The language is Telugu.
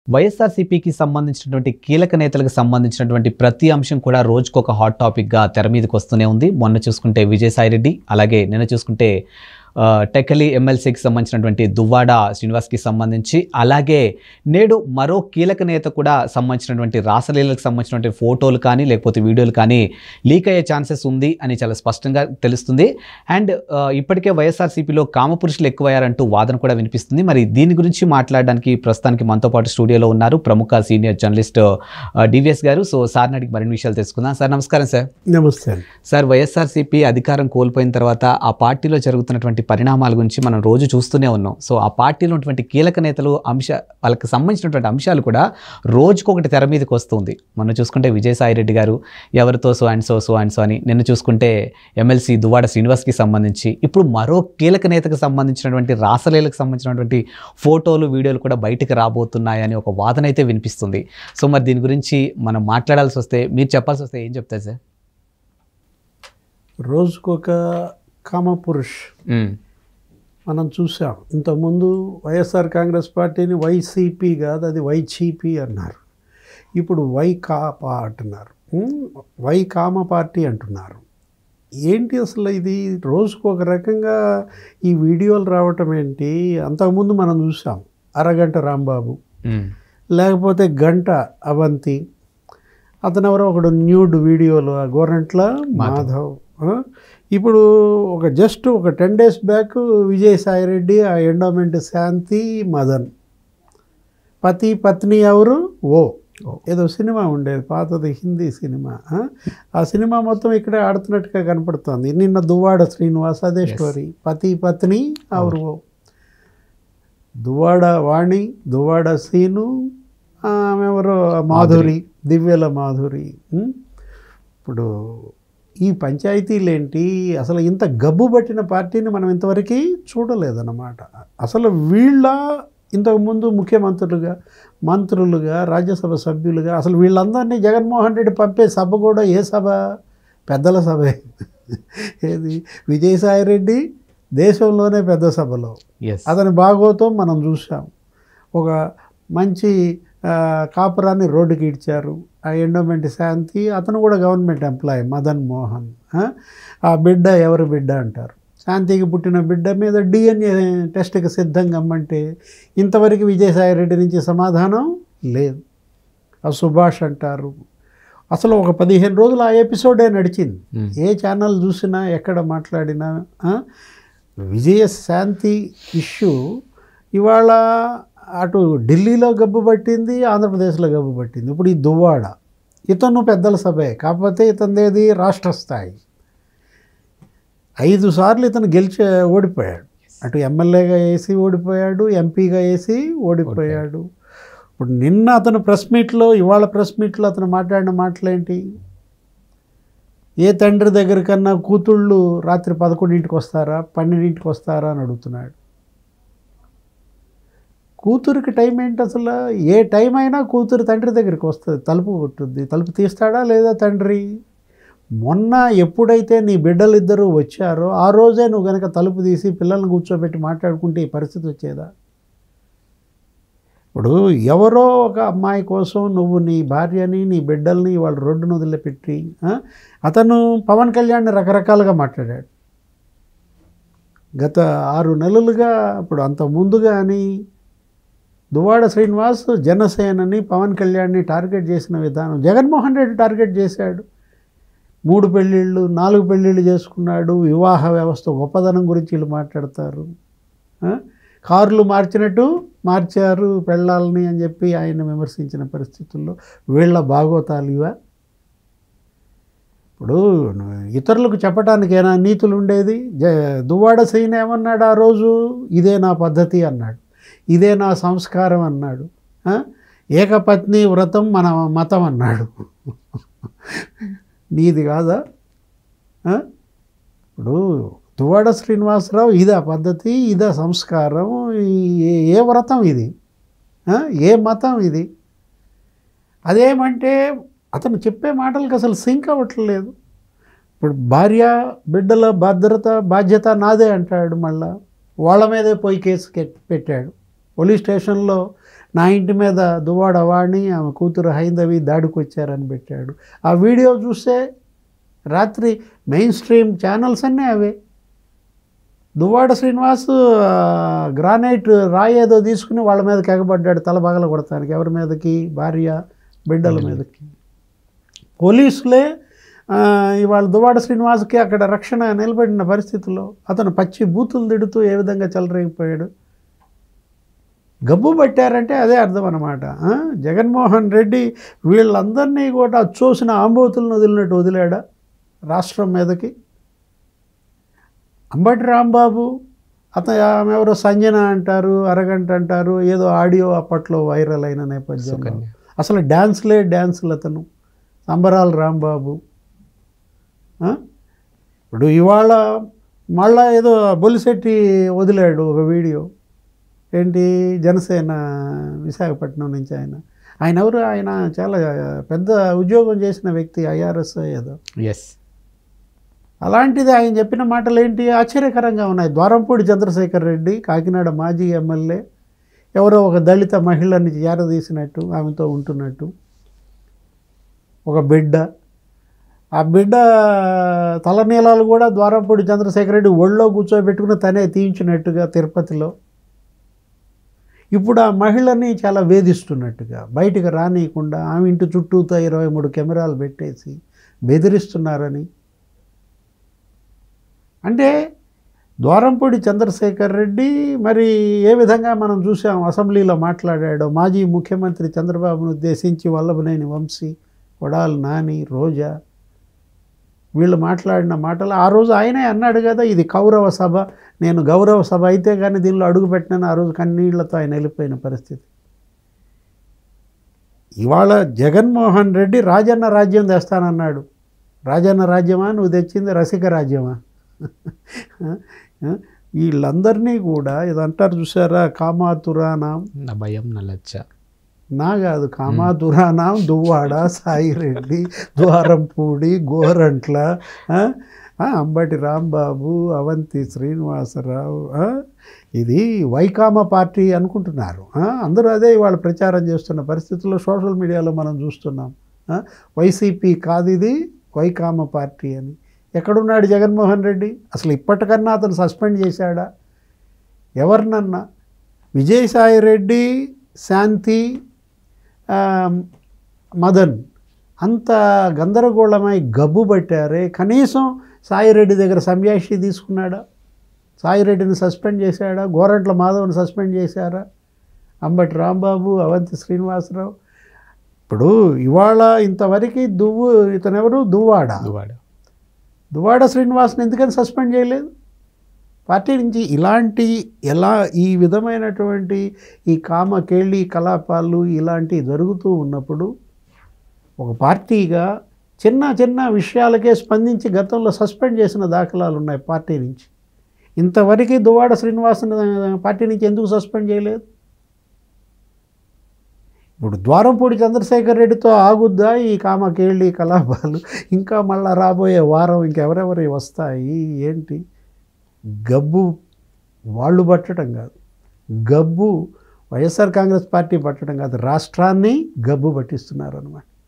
వైఎస్ఆర్సీపీకి సంబంధించినటువంటి కీలక నేతలకు సంబంధించినటువంటి ప్రతి అంశం కూడా రోజుకొక హాట్ టాపిక్గా తెర మీదకి వస్తూనే ఉంది మొన్న చూసుకుంటే విజయసాయిరెడ్డి అలాగే నిన్న చూసుకుంటే ఆ, టెక్కలి ఎమ్మెల్సీకి సంబంధించినటువంటి దువ్వాడ శ్రీనివాస్కి సంబంధించి అలాగే నేడు మరో కీలక నేత కూడా సంబంధించినటువంటి రాసలీలకు సంబంధించినటువంటి ఫోటోలు కానీ లేకపోతే వీడియోలు కానీ లీక్ అయ్యే ఛాన్సెస్ ఉంది అని చాలా స్పష్టంగా తెలుస్తుంది అండ్ ఆ, ఇప్పటికే వైఎస్ఆర్సీపీలో కామపురుషులు ఎక్కువయ్యారంటూ వాదన కూడా వినిపిస్తుంది మరి దీని గురించి మాట్లాడడానికి ప్రస్తుతానికి మనతో పాటు స్టూడియోలో ఉన్నారు ప్రముఖ సీనియర్ జర్నలిస్ట్ డివిఎస్ గారు సో సార్ని అడిగి మరిన్ని విషయాలు తెలుసుకుందాం సార్ నమస్కారం సార్ నమస్తే అండి సార్ వైఎస్ఆర్సీపీ అధికారం కోల్పోయిన తర్వాత ఆ పార్టీలో జరుగుతున్నటువంటి పరిణామాల గురించి మనం రోజు చూస్తూనే ఉన్నాం సో ఆ పార్టీలో ఉన్నటువంటి కీలక నేతలు అంశ వాళ్ళకి సంబంధించినటువంటి అంశాలు కూడా రోజుకొకటి తెర మీదకి వస్తుంది మొన్న చూసుకుంటే విజయసాయి రెడ్డి గారు ఎవరితో so and so so and so అని నిన్న చూసుకుంటే ఎమ్మెల్సీ దువ్వాడ శ్రీనివాస్కి సంబంధించి ఇప్పుడు మరో కీలక నేతకు సంబంధించినటువంటి రాసలీలకు సంబంధించినటువంటి ఫోటోలు వీడియోలు కూడా బయటకు రాబోతున్నాయని ఒక వాదన అయితే వినిపిస్తుంది సో మరి దీని గురించి మనం మాట్లాడాల్సి వస్తే మీరు చెప్పాల్సి వస్తే ఏం చెప్తారు సార్ రోజుకొక కామపురుష్ మనం చూసాం ఇంతకుముందు వైఎస్ఆర్ కాంగ్రెస్ పార్టీని వైసీపీ కాదు అది వైచీపీ అన్నారు ఇప్పుడు వై కాపా అంటున్నారు ఉమ్, వై కామ పార్టీ అంటున్నారు ఏంటి అసలు ఇది రోజుకు ఒక రకంగా ఈ వీడియోలు రావటం ఏంటి అంతకుముందు మనం చూసాం అరగంట రాంబాబు మ్మ్. లేకపోతే గంట అవంతి అతను ఎవరో ఒకడు న్యూడ్ వీడియోలు ఆ గోరంట్ల మాధవ్ ఆ? ఇప్పుడు ఒక జస్ట్ ఒక ten days back Vijayasai Reddy ఆ ఎండోమెంట్ శాంతి మదన్ పతి పత్ని ఎవరు ఓ ఏదో సినిమా ఉండేది పాతది హిందీ సినిమా ఆ? ఆ సినిమా మొత్తం ఇక్కడే ఆడుతున్నట్టుగా కనపడుతుంది నిన్న దువ్వాడ శ్రీనివాస్ అదే స్టోరీ పతి పత్ని ఎవరు ఓ దువ్వాడ వాణి దువ్వాడ సీను ఆమె ఎవరో మాధురి దివ్యల మాధురి ఉం? ఇప్పుడు ఈ పంచాయతీలేంటి అసలు ఇంత గబ్బు పట్టిన పార్టీని మనం ఇంతవరకు చూడలేదన్నమాట అసలు వీళ్ళ ఇంతకుముందు ముఖ్యమంత్రులుగా మంత్రులుగా రాజ్యసభ సభ్యులుగా అసలు వీళ్ళందరినీ జగన్మోహన్ రెడ్డి పంపే సభ కూడా ఏ సభ పెద్దల సభే ఏది విజయసాయి రెడ్డి దేశంలోనే పెద్ద సభలో ఎస్ అతని భాగోతం మనం చూసాం ఒక మంచి ఆ, కాపురాన్ని రోడ్డుకి ఇడ్చారు ఆ ఎండోమెంట్ శాంతి అతను కూడా గవర్నమెంట్ ఎంప్లాయీ మదన్ మోహన్ ఆ? ఆ బిడ్డ ఎవరి బిడ్డ అంటారు శాంతికి పుట్టిన బిడ్డ మీద డిఎన్ఏ టెస్ట్కి సిద్ధంగా అమ్మంటే ఇంతవరకు విజయసాయి రెడ్డి నుంచి సమాధానం లేదు ఆ సుభాష్ అంటారు అసలు ఒక పదిహేను రోజులు ఆ ఎపిసోడే నడిచింది మ్మ్. ఏ ఛానల్ చూసినా ఎక్కడ మాట్లాడినా ఆ, విజయ శాంతి ఇష్యూ ఇవాళ అటు ఢిల్లీలో గబ్బు పట్టింది ఆంధ్రప్రదేశ్లో గబ్బు పట్టింది ఇప్పుడు ఈ దువ్వాడ ఇతను పెద్దల సభే కాకపోతే ఇతనిదేది రాష్ట్ర స్థాయి ఐదు సార్లు ఇతను గెలిచి ఓడిపోయాడు అటు ఎమ్మెల్యేగా వేసి ఓడిపోయాడు ఎంపీగా వేసి ఓడిపోయాడు ఇప్పుడు నిన్న అతను ప్రెస్ మీట్లో ఇవాళ ప్రెస్ మీట్లో అతను మాట్లాడిన మాటలేంటి ఏ తండ్రి దగ్గర కన్నా కూతుళ్ళు రాత్రి పదకొండింటికి వస్తారా పన్నెండింటికి వస్తారా అని అడుగుతున్నాడు కూతురికి టైం ఏంటి అసలు ఏ టైం అయినా కూతురు తండ్రి దగ్గరికి వస్తుంది తలుపు కొట్టుద్ది తలుపు తీస్తాడా లేదా తండ్రి మొన్న ఎప్పుడైతే నీ బిడ్డలిద్దరూ వచ్చారో ఆ రోజే నువ్వు కనుక తలుపు తీసి పిల్లల్ని కూర్చోబెట్టి మాట్లాడుకుంటే ఈ పరిస్థితి వచ్చేదా ఇప్పుడు ఎవరో ఒక అమ్మాయి కోసం నువ్వు నీ భార్యని నీ బిడ్డల్ని వాళ్ళ రోడ్డును వదిలిపెట్టి ఆ? అతను పవన్ కళ్యాణ్ని రకరకాలుగా మాట్లాడాడు గత ఆరు నెలలుగా ఇప్పుడు అంత ముందు కానీ దువాడ శ్రీనివాస్ జనసేనని పవన్ కళ్యాణ్ని టార్గెట్ చేసిన విధానం జగన్మోహన్ రెడ్డి టార్గెట్ చేశాడు మూడు పెళ్ళిళ్ళు నాలుగు పెళ్ళిళ్ళు చేసుకున్నాడు వివాహ వ్యవస్థ గొప్పదనం గురించి వీళ్ళు మాట్లాడతారు ఆ? కార్లు మార్చినట్టు మార్చారు పెళ్ళాలని అని చెప్పి ఆయన విమర్శించిన పరిస్థితుల్లో వీళ్ళ బాగోతాలు ఇవా ఇప్పుడు ఇతరులకు చెప్పటానికేనా నీతులు ఉండేది జ దువ్వాడ సీన్ ఏమన్నాడు ఆ రోజు ఇదే నా పద్ధతి అన్నాడు ఇదే నా సంస్కారం అన్నాడు ఆ? ఏకపత్ని వ్రతం మన మతం అన్నాడు నీది కాదా ఆ? ఇప్పుడు దువ్వాడ శ్రీనివాసరావు ఇదా పద్ధతి ఇదా సంస్కారం ఈ- ఏ- ఏ వ్రతం ఇది ఆ? ఏ మతం ఇది అదేమంటే అతను చెప్పే మాటలకు అసలు సింక్ అవ్వట్లేదు ఇప్పుడు భార్య బిడ్డల భద్రత బాధ్యత నాదే అంటాడు మళ్ళా వాళ్ళ మీదే పోయి కేసు కెట్- పెట్టాడు పోలీస్ స్టేషన్లో నా ఇంటి మీద దువ్వాడ వాణి ఆమె కూతురు హైందవి దాడికి వచ్చారని పెట్టాడు ఆ వీడియో చూస్తే రాత్రి మెయిన్ స్ట్రీమ్ ఛానల్స్ అన్నీ అవే దువ్వాడ శ్రీనివాస్ ఆ, గ్రానైట్ రాయి ఏదో తీసుకుని వాళ్ళ మీద ఎగబడ్డాడు తల పగల కొడతానికి ఎవరి మీదకి భార్య బిడ్డల మీదకి పోలీసులే ఆ, ఇవాళ దువ్వాడ శ్రీనివాస్కి అక్కడ రక్షణ నిలబడిన పరిస్థితుల్లో అతను పచ్చి బూతులు తిడుతూ ఏ విధంగా చెలరేగిపోయాడు గబ్బు పట్టారంటే అదే అర్థం అనమాట జగన్మోహన్ రెడ్డి వీళ్ళందరినీ కూడా అచ్చోసిన ఆంబోతులను వదిలినట్టు వదిలాడా రాష్ట్రం మీదకి అంబటి రాంబాబు అతను ఆమె ఎవరో సంజన అంటారు అరగంట అంటారు ఏదో ఆడియో అప్పట్లో వైరల్ అయిన నేపథ్యంలో సుకన్య. అసలు డ్యాన్స్లే డ్యాన్సులు అతను సంబరాలు రాంబాబు ఆ? ఇప్పుడు ఇవాళ మళ్ళా ఏదో బొలిశెట్టి వదిలాడు ఒక వీడియో ఏంటి జనసేన విశాఖపట్నం నుంచి ఆయన ఆయన ఎవరు ఆయన చాలా పెద్ద ఉద్యోగం చేసిన వ్యక్తి ఐఆర్ఎస్ ఏదో ఎస్ అలాంటిది ఆయన చెప్పిన మాటలు ఏంటి ఆశ్చర్యకరంగా ఉన్నాయి ద్వారంపూడి చంద్రశేఖర్ రెడ్డి కాకినాడ మాజీ ఎమ్మెల్యే ఎవరో ఒక దళిత మహిళని చేరదీసినట్టు ఆమెతో ఉంటున్నట్టు ఒక బిడ్డ ఆ బిడ్డ తలనీలాలు కూడా ద్వారంపూడి చంద్రశేఖర్ రెడ్డి ఒళ్ళో కూర్చోబెట్టుకుని తనే తీయించినట్టుగా తిరుపతిలో ఇప్పుడు ఆ మహిళని చాలా వేధిస్తున్నట్టుగా బయటికి రానియకుండా ఆమె ఇంటి చుట్టూతో ఇరవై మూడు కెమెరాలు పెట్టేసి బెదిరిస్తున్నారని అంటే ద్వారంపూడి చంద్రశేఖర్ రెడ్డి మరి ఏ విధంగా మనం చూసాం అసెంబ్లీలో మాట్లాడాడో మాజీ ముఖ్యమంత్రి చంద్రబాబును ఉద్దేశించి వల్లభనేని వంశీ కొడాలి నాని రోజా వీళ్ళు మాట్లాడిన మాటలు ఆ రోజు ఆయనే అన్నాడు కదా ఇది కౌరవ సభ నేను గౌరవ సభ అయితే కానీ దీనిలో అడుగు పెట్టినాను ఆ రోజు కన్నీళ్లతో ఆయన వెళ్ళిపోయిన పరిస్థితి ఇవాళ జగన్మోహన్ రెడ్డి రాజన్న రాజ్యం తెస్తానన్నాడు రాజన్న రాజ్యమా నువ్వు తెచ్చింది రసిక రాజ్యమా వీళ్ళందరినీ కూడా ఇది అంటారు చూసారా కామాతురానాం నా భయం నా లజ్జ నా కాదు కామాతురానాం దువ్వాడ సాయిరెడ్డి ద్వారంపూడి గోరంట్ల ఆ, ఆ, అంబటి రాంబాబు అవంతి శ్రీనివాసరావు ఆ, ఇది వైకామ పార్టీ అనుకుంటున్నారు ఆ, అందరూ అదే ఇవాళ ప్రచారం చేస్తున్న పరిస్థితుల్లో సోషల్ మీడియాలో మనం చూస్తున్నాం ఆ, వైసీపీ కాదు ఇది వైకామ పార్టీ అని ఎక్కడున్నాడు జగన్మోహన్ రెడ్డి అసలు ఇప్పటికన్నా అతను సస్పెండ్ చేశాడా ఎవరినన్నా విజయసాయి రెడ్డి శాంతి ఆ, మదన్ అంత గందరగోళమై గబ్బు పట్టారే కనీసం సాయిరెడ్డి దగ్గర సంయాషి తీసుకున్నాడా సాయిరెడ్డిని సస్పెండ్ చేశాడా గోరంట్ల మాధవ్ని సస్పెండ్ చేశారా అంబటి రాంబాబు అవంతి శ్రీనివాసరావు ఇప్పుడు ఇవాళ ఇంతవరకు దువ్వు ఇతనెవరు దువ్వాడ దువ్వాడ దువ్వాడ శ్రీనివాస్ని ఎందుకని సస్పెండ్ చేయలేదు పార్టీ నుంచి ఇలాంటి ఎలా ఈ విధమైనటువంటి ఈ కామ కేళి కలాపాలు ఇలాంటివి జరుగుతూ ఉన్నప్పుడు ఒక పార్టీగా చిన్న చిన్న విషయాలకే స్పందించి గతంలో సస్పెండ్ చేసిన దాఖలాలు ఉన్నాయి పార్టీ నుంచి ఇంతవరకు దువ్వాడ శ్రీనివాసన్ పార్టీ నుంచి ఎందుకు సస్పెండ్ చేయలేదు ఇప్పుడు ద్వారంపూడి చంద్రశేఖర్ రెడ్డితో ఆగుద్దా ఈ కామకేళ్ళి కలాపాలు ఇంకా మళ్ళా రాబోయే వారం ఇంకెవరెవరి వస్తాయి ఏంటి గబ్బు వాళ్ళు పట్టడం కాదు గబ్బు వైఎస్ఆర్ కాంగ్రెస్ పార్టీ పట్టడం కాదు రాష్ట్రాన్ని గబ్బు పట్టిస్తున్నారు అనమాట